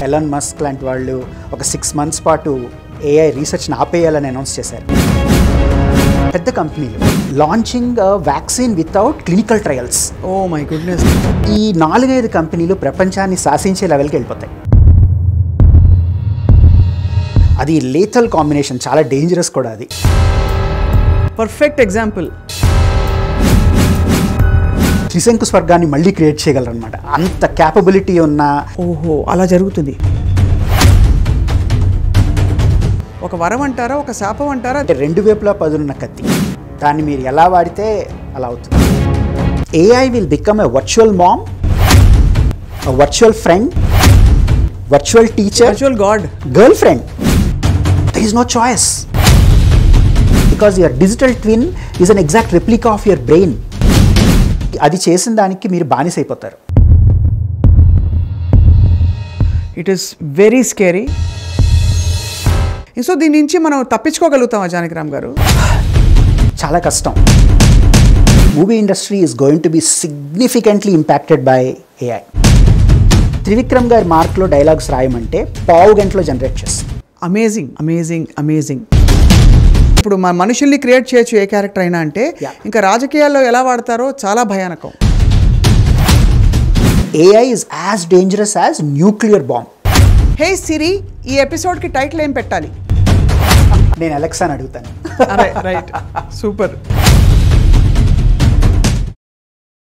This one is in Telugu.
ఎలన్ మస్క్ లాంటి వాళ్ళు ఒక సిక్స్ మంత్స్ పాటు ఏఐ రీసెర్చ్ని ఆపేయాలని అనౌన్స్ చేశారు పెద్ద కంపెనీలు launching vaccine without clinical trials oh my goodness ఈ నాలుగైదు కంపెనీలు ప్రపంచాన్ని శాసించే లెవెల్కి వెళ్ళిపోతాయి అది లేథల్ కాంబినేషన్ చాలా డేంజరస్ కూడా అది పర్ఫెక్ట్ ఎగ్జాంపుల్ త్రిశంకు స్వర్గాన్ని మళ్ళీ క్రియేట్ చేయగలరనమాట అంత క్యాపబిలిటీ ఉన్న ఓహో అలా జరుగుతుంది ఒక వరం అంటారా ఒక శాపం అంటారా అంటే రెండు వైపులా పదునున్న కత్తి దాన్ని మీరు ఎలా వాడితే అలా అవుతుంది AI will become a virtual mom virtual friend virtual teacher virtual god girl friend there is no choice because your digital twin is an exact replica of your brain అది చేసిన దానికి మీరు బానిసైపోతారు it is very scary so దీని నుంచి మనం తప్పించుకోగలుగుతామా జానకిరామ్ గారు చాలా కష్టం movie industry is going to be significantly impacted by AI Trivikram గారి మార్క్లో డైలాగ్స్ రాయమంటే పావు గంటలో జనరేట్ చేస్తుంది అమేజింగ్ అమేజింగ్ అమేజింగ్ ఇప్పుడు మన మనుషుల్ని క్రియేట్ చేయొచ్చు ఏ క్యారెక్టర్ అయినా అంటే Yeah. ఇంకా రాజకీయాల్లో ఎలా వాడతారో చాలా భయానకం AI is as dangerous as nuclear bomb hey Siri ఈ ఎపిసోడ్కి టైటిల్ ఏం పెట్టాలి నేను అలెక్సాని అడుగుతాను అరే రైట్ సూపర్